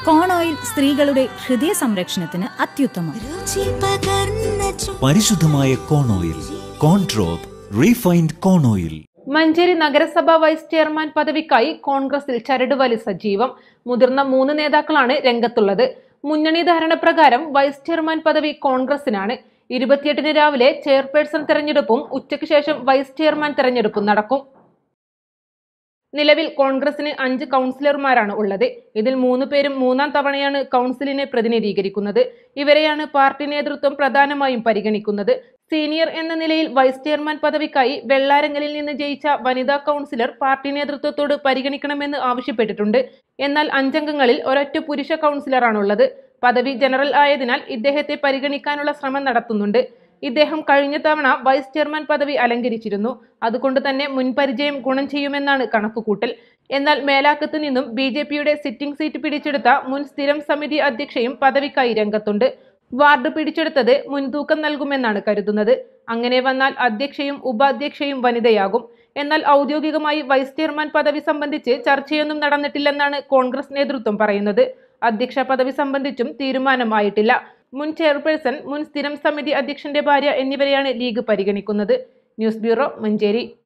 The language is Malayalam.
കോൺ ഓയിൽ സ്ത്രീകളുടെ ഹൃദയ സംരക്ഷണത്തിന് അത്യുത്തമം രുചി പകർന്ന ചു- പരിശുദ്ധമായ കോൺ ഓയിൽ കോൺട്രോപ്പ് റീഫൈൻഡ് കോൺ ഓയിൽ മഞ്ചേരി നഗരസഭ വൈസ് ചെയർമാൻ പദവിക്കായി കോൺഗ്രസിൽ ചരടുവലി സജീവം മുതിർന്ന മൂന്ന് നേതാക്കളാണ് രംഗത്തുള്ളത് മുന്നണി ധാരണപ്രകാരം വൈസ് ചെയർമാൻ പദവി കോൺഗ്രസിനാണ് ഇരുപത്തിയെട്ടിന് രാവിലെ ചെയർപേഴ്സൺ തെരഞ്ഞെടുപ്പും ഉച്ചയ്ക്ക് ശേഷം വൈസ് ചെയർമാൻ തെരഞ്ഞെടുപ്പും നടക്കും നിലവിൽ കോൺഗ്രസിന് അഞ്ച് കൗൺസിലർമാരാണ് ഉള്ളത് ഇതിൽ മൂന്ന് പേരും മൂന്നാം തവണയാണ് കൗൺസിലിനെ പ്രതിനിധീകരിക്കുന്നത് ഇവരെയാണ് പാർട്ടി നേതൃത്വം പ്രധാനമായും പരിഗണിക്കുന്നത് സീനിയർ എന്ന നിലയിൽ വൈസ് ചെയർമാൻ പദവിക്കായി വെള്ളാരങ്ങലിൽ നിന്ന് ജയിച്ച വനിതാ കൗൺസിലർ പാർട്ടി നേതൃത്വത്തോട് പരിഗണിക്കണമെന്ന് ആവശ്യപ്പെട്ടിട്ടുണ്ട് എന്നാൽ അഞ്ചംഗങ്ങളിൽ ഒരൊറ്റ പുരുഷ കൗൺസിലറാണുള്ളത് പദവി ജനറൽ ആയതിനാൽ ഇദ്ദേഹത്തെ പരിഗണിക്കാനുള്ള ശ്രമം നടത്തുന്നുണ്ട് ഇദ്ദേഹം കഴിഞ്ഞ തവണ വൈസ് ചെയർമാൻ പദവി അലങ്കരിച്ചിരുന്നു അതുകൊണ്ട് തന്നെ മുൻപരിചയം ഗുണം ചെയ്യുമെന്നാണ് കണക്കുകൂട്ടൽ എന്നാൽ മേലാക്കത്തു നിന്നും ബി ജെ പിയുടെ സിറ്റിംഗ് സീറ്റ് പിടിച്ചെടുത്ത മുൻ സ്ഥിരം സമിതി അധ്യക്ഷയും പദവിക്കായി രംഗത്തുണ്ട് വാർഡ് പിടിച്ചെടുത്തത് മുൻതൂക്കം നൽകുമെന്നാണ് കരുതുന്നത് അങ്ങനെ വന്നാൽ അധ്യക്ഷയും ഉപാധ്യക്ഷയും വനിതയാകും എന്നാൽ ഔദ്യോഗികമായി വൈസ് ചെയർമാൻ പദവി സംബന്ധിച്ച് ചർച്ചയൊന്നും നടന്നിട്ടില്ലെന്നാണ് കോൺഗ്രസ് നേതൃത്വം പറയുന്നത് അധ്യക്ഷ പദവി സംബന്ധിച്ചും തീരുമാനമായിട്ടില്ല മുൻ ചെയർപേഴ്സൺ മുൻ സ്ഥിരം സമിതി അധ്യക്ഷന്റെ ഭാര്യ എന്നിവരെയാണ് ലീഗ് പരിഗണിക്കുന്നത് ന്യൂസ് ബ്യൂറോ മഞ്ചേരി